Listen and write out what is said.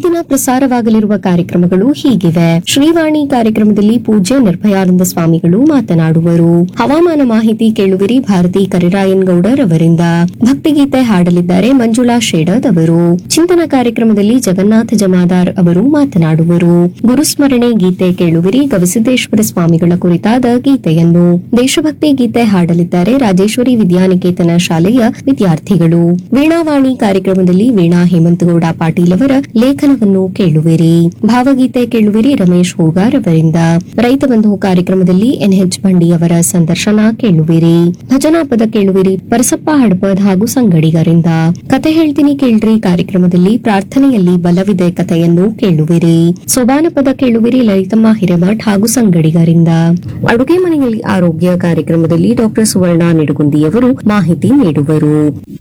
ದಿನ ಪ್ರಸಾರವಾಗಲಿರುವ ಕಾರ್ಯಕ್ರಮಗಳು ಹೀಗಿವೆ ಶ್ರೀವಾಣಿ ಕಾರ್ಯಕ್ರಮದಲ್ಲಿ ಪೂಜ್ಯ ನಿರ್ಭಯಾನಂದ ಸ್ವಾಮಿಗಳು ಮಾತನಾಡುವರು ಹವಾಮಾನ ಮಾಹಿತಿ ಕೇಳುವಿರಿ ಭಾರತಿ ಕರಿರಾಯನ್ ಗೌಡರ್ ಅವರಿಂದ ಭಕ್ತಿಗೀತೆ ಹಾಡಲಿದ್ದಾರೆ ಮಂಜುಳಾ ಶೇಡದ್ ಅವರು ಚಿಂತನ ಕಾರ್ಯಕ್ರಮದಲ್ಲಿ ಜಗನ್ನಾಥ ಜಮಾದಾರ್ ಅವರು ಮಾತನಾಡುವರು ಗುರುಸ್ಮರಣೆ ಗೀತೆ ಕೇಳುವಿರಿ ಗವಿಸಿದ್ದೇಶ್ವರ ಸ್ವಾಮಿಗಳ ಕುರಿತಾದ ಗೀತೆಯನ್ನು ದೇಶಭಕ್ತಿ ಗೀತೆ ಹಾಡಲಿದ್ದಾರೆ ರಾಜೇಶ್ವರಿ ವಿದ್ಯಾನಿಕೇತನ ಶಾಲೆಯ ವಿದ್ಯಾರ್ಥಿಗಳು ವೀಣಾವಾಣಿ ಕಾರ್ಯಕ್ರಮದಲ್ಲಿ ವೀಣಾ ಹೇಮಂತಗೌಡ ಪಾಟೀಲ್ ಅವರ ಲೇಖನವನ್ನು ಕೇಳುವಿರಿ ಭಾವಗೀತೆ ಕೇಳುವಿರಿ ರಮೇಶ್ ಹೂಗಾರ್ ಅವರಿಂದ ರೈತ ಬಂಧು ಕಾರ್ಯಕ್ರಮದಲ್ಲಿ ಎನ್ಎಚ್ ಬಂಡಿ ಅವರ ಸಂದರ್ಶನ ಕೇಳುವಿರಿ ಭಜನಾ ಪದ ಕೇಳುವಿರಿ ಪರಸಪ್ಪ ಹಡಪದ್ ಹಾಗೂ ಸಂಗಡಿಗರಿಂದ ಕತೆ ಹೇಳ್ತೀನಿ ಕೇಳ್ರಿ ಕಾರ್ಯಕ್ರಮದಲ್ಲಿ ಪ್ರಾರ್ಥನೆಯಲ್ಲಿ ಬಲವಿದೆ ಕಥೆಯನ್ನು ಕೇಳುವಿರಿ ಸೋಬಾನ ಪದ ಕೇಳುವಿರಿ ಲಲಿತಮ್ಮ ಹಿರೇಮಠ್ ಹಾಗೂ ಸಂಗಡಿಗರಿಂದ ಅಡುಗೆ ಮನೆಯಲ್ಲಿ ಆರೋಗ್ಯ ಕಾರ್ಯಕ್ರಮದಲ್ಲಿ ಡಾಕ್ಟರ್ ಸುವರ್ಣ ನಿಡುಗುಂದಿ ಅವರು ಮಾಹಿತಿ ನೀಡುವರು